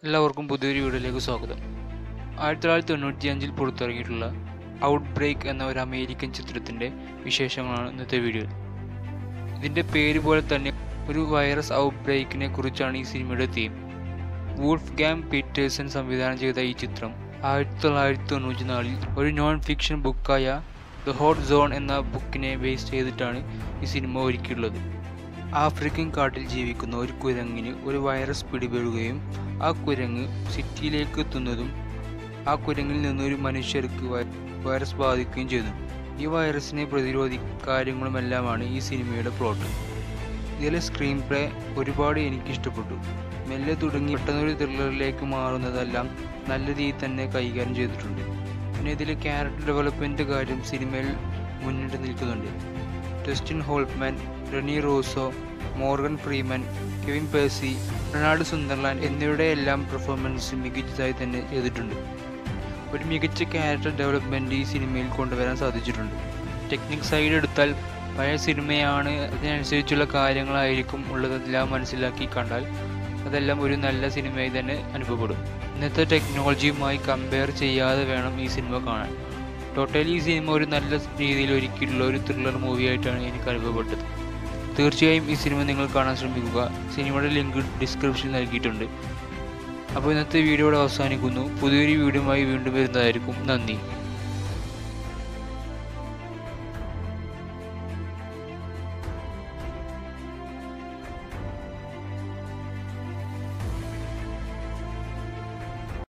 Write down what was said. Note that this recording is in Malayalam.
എല്ലാവർക്കും പുതിയൊരു വീഡിയോയിലേക്ക് സ്വാഗതം ആയിരത്തി തൊള്ളായിരത്തി തൊണ്ണൂറ്റി അഞ്ചിൽ പുറത്തിറങ്ങിയിട്ടുള്ള ഔട്ട് ബ്രേക്ക് എന്ന ഒരു അമേരിക്കൻ ചിത്രത്തിൻ്റെ വിശേഷങ്ങളാണ് ഇന്നത്തെ വീഡിയോ ഇതിൻ്റെ പേര് പോലെ തന്നെ ഒരു വൈറസ് ഔട്ട് ബ്രേക്കിനെ കുറിച്ചാണ് ഈ സിനിമയുടെ തീം വൂൾഫ് ഗാം പീറ്റേഴ്സൺ സംവിധാനം ചെയ്ത ഈ ചിത്രം ആയിരത്തി തൊള്ളായിരത്തി തൊണ്ണൂറ്റി നാലിൽ ഒരു നോൺ ഫിക്ഷൻ ബുക്കായ ദ ഹോട്ട് സോൺ എന്ന ബുക്കിനെ ബേസ് ചെയ്തിട്ടാണ് ഈ സിനിമ ഒരുക്കിയിട്ടുള്ളത് ആഫ്രിക്കൻ കാട്ടിൽ ജീവിക്കുന്ന ഒരു കുരങ്ങിന് ഒരു വൈറസ് പിടിപെടുകയും ആ കുരങ്ങ് സിറ്റിയിലേക്ക് എത്തുന്നതും ആ കുരങ്ങിൽ നിന്ന് ഒരു മനുഷ്യർക്ക് വൈ- വൈറസ് ബാധിക്കുകയും ചെയ്തു ഈ വൈറസിനെ പ്രതിരോധിക്കുന്ന കാര്യങ്ങളുമെല്ലാമാണ് ഈ സിനിമയുടെ പ്ലോട്ട് ഇതിലെ സ്ക്രീൻ പ്ലേ ഒരുപാട് എനിക്ക് ഇഷ്ടപ്പെട്ടു മെല്ലെ തുടങ്ങി പെട്ടെന്നൊരു ത്രില്ലറിലേക്ക് മാറുന്നതെല്ലാം നല്ല രീതിയിൽ തന്നെ കൈകാര്യം ചെയ്തിട്ടുണ്ട് പിന്നെ ഇതിലെ ക്യാരക്ടർ ഡെവലപ്മെൻറ്റ് കാര്യം സിനിമയിൽ മുന്നിട്ട് നിൽക്കുന്നുണ്ട് test in ഹോൾട്ട്മാൻ Reni റോസോ Morgan Freeman Kevin Percy Ronald സുന്ദർലാൻഡ് എന്നിവരുടെ എല്ലാം പെർഫോമൻസ് മികച്ചതായി തന്നെ ചെയ്തിട്ടുണ്ട് ഒരു മികച്ച ക്യാരക്ടർ ഡെവലപ്മെൻറ്റ് ഈ സിനിമയിൽ കൊണ്ടുവരാൻ സാധിച്ചിട്ടുണ്ട് ടെക്നിക് സൈഡ് എടുത്താൽ പഴയ സിനിമയാണ് അതിനനുസരിച്ചുള്ള കാര്യങ്ങളായിരിക്കും ഉള്ളതെല്ലാം മനസ്സിലാക്കി കണ്ടാൽ അതെല്ലാം ഒരു നല്ല സിനിമയായി തന്നെ അനുഭവപ്പെടും ഇന്നത്തെ ടെക്നോളജിയുമായി കമ്പയർ ചെയ്യാതെ വേണം ഈ സിനിമ കാണാൻ ടോട്ടലി ഈ സിനിമ ഒരു നല്ല രീതിയിൽ ഒരുക്കിയിട്ടുള്ള ഒരു ത്രില്ലർ മൂവി ആയിട്ടാണ് എനിക്ക് അനുഭവപ്പെട്ടത് തീർച്ചയായും ഈ സിനിമ നിങ്ങൾ കാണാൻ ശ്രമിക്കുക സിനിമയുടെ ലിങ്ക് ഡിസ്ക്രിപ്ഷനിൽ നൽകിയിട്ടുണ്ട് അപ്പോൾ ഇന്നത്തെ വീഡിയോ ഇവിടെ അവസാനിക്കുന്നു പുതിയൊരു വീഡിയോയുമായി വീണ്ടും വരുന്നതായിരിക്കും നന്ദി